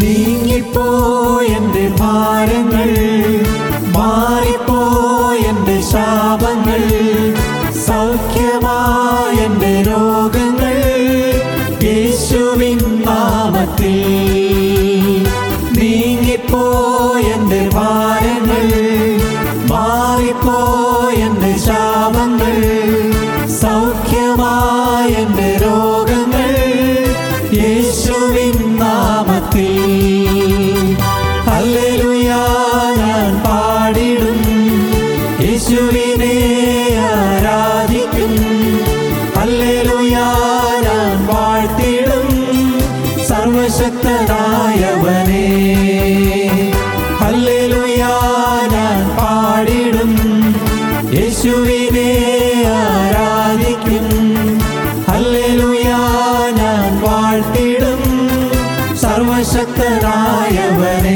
നീങ്ങിപ്പോയെന്റെ ഭാരങ്ങൾ മാറിപ്പോയെന്റെ ശാപങ്ങൾ സൗഖ്യമായെന്റെ രോഗങ്ങൾ യേശുവിൻ നാമത്തിൽ നീങ്ങിപ്പോയെന്റെ ഭാരങ്ങൾ മാറിപ്പോയെന്റെ ശാപങ്ങൾ സൗഖ്യമായെന്റെ രോഗങ്ങൾ യേശുവിൻ നാമത്തിൽ ഹല്ലേലൂയ ഞാൻ പാടിടും യേശുവിനെ ആരാധിക്കും ഹല്ലേലൂയ ഞാൻ വാഴ്ത്തിടും സർവശക്തനായവനെ ഹല്ലേലൂയ ഞാൻ പാടിടും യേശുവിനെ ആരാധിക്കും ഹല്ലേലൂയ ഞാൻ വാഴ്ത്തിടും സർവശക്തനായവനെ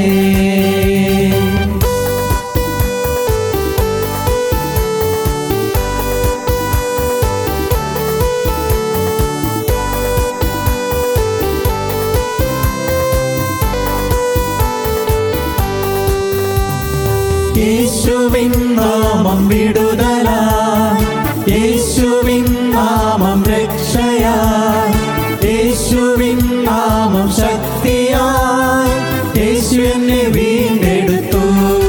യേശുവിൻ നാമം വിടുതലാ യേശുവിൻ നാമം രക്ഷയാ യേശുവിൻ നാമം ശക്തിയാ യേശു എന്നെ വീണ്ടെടുത്തു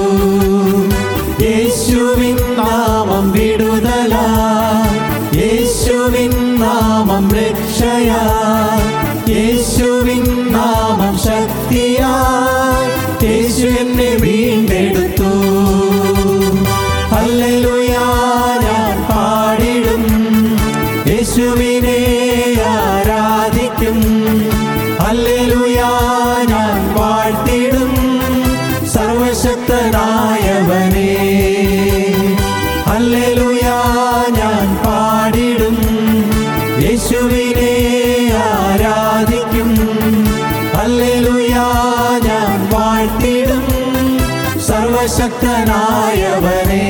യേശുവിൻ നാമം വിടുതലാ യേശുവിൻ നാമം രക്ഷയാ യേശുവിൻ നാമം ശക്തിയാ യേശു എന്നെ വീണ്ടെടുത്തു ഹല്ലേലൂയ ഞാൻ പാടിടും യേശുവിനെ ആരാധിക്കും ഹല്ലേലൂയ ഞാൻ വാഴ്ത്തിടും സർവശക്തനായവനെ ഹല്ലേലൂയ ഞാൻ പാടിടും യേശുവിനെ ആരാധിക്കും ഹല്ലേലൂയ ഞാൻ വാഴ്ത്തിടും സർവശക്തനായവനെ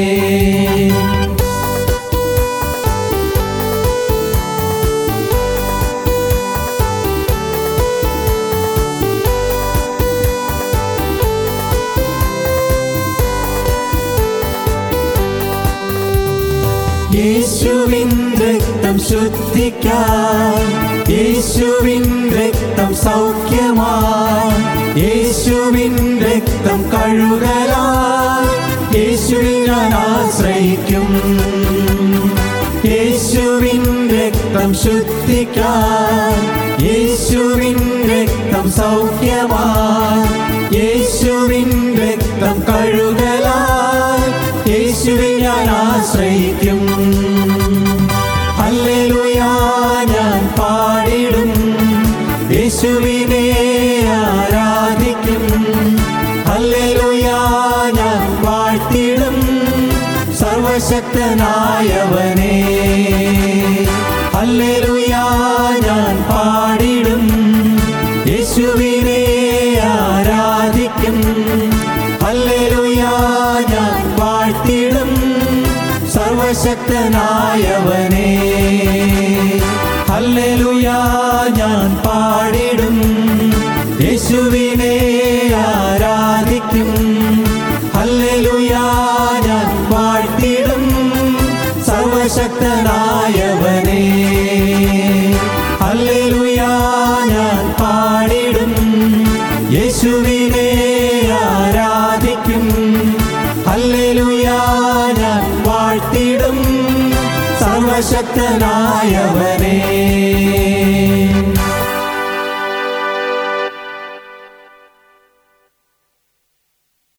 യേശുവിൻ രക്തം ശുദ്ധിക്കാൻ യേശുവിൻ രക്തം സൗഖ്യമായി യേശുവിൻ രക്തം കഴുകലായി യേശുവിൽ ഞാൻ ആശ്രയിക്കും യേശുവിൻ രക്തം ശുദ്ധിക്കാൻ യേശുവിൻ രക്തം സൗഖ്യമായി യേശുവിൻ രക്തം കഴുകലായി യേശുവിൽ ഞാൻ ആശ്രയിക്കും ഹല്ലേലൂയ ഞാൻ പാടിടും യേശുവിനെ ആരാധിക്കും ഹല്ലേലൂയ ഞാൻ വാഴ്ത്തിടും സർവശക്തനായവനെ ഹല്ലേലൂയ ഞാൻ പാടിടും യേശുവിനെ ആരാധിക്കും ഹല്ലേലൂയ ഞാൻ വാഴ്ത്തിടും സർവശക്തനായവനെ ഹല്ലേലൂയ ഞാൻ പാടിടും യേശുവിനെ ആരാധിക്കും ഹല്ലേലൂയ ഞാൻ വാഴ്ത്തിടും സർവശക്തനായവനെ ഹല്ലേലൂയ ഞാൻ പാടിടും യേശുവിനെ ആരാധിക്കും ഹല്ലേലൂയ ഞാൻ വാഴ്ത്തിടും സർവശക്തനായവനെ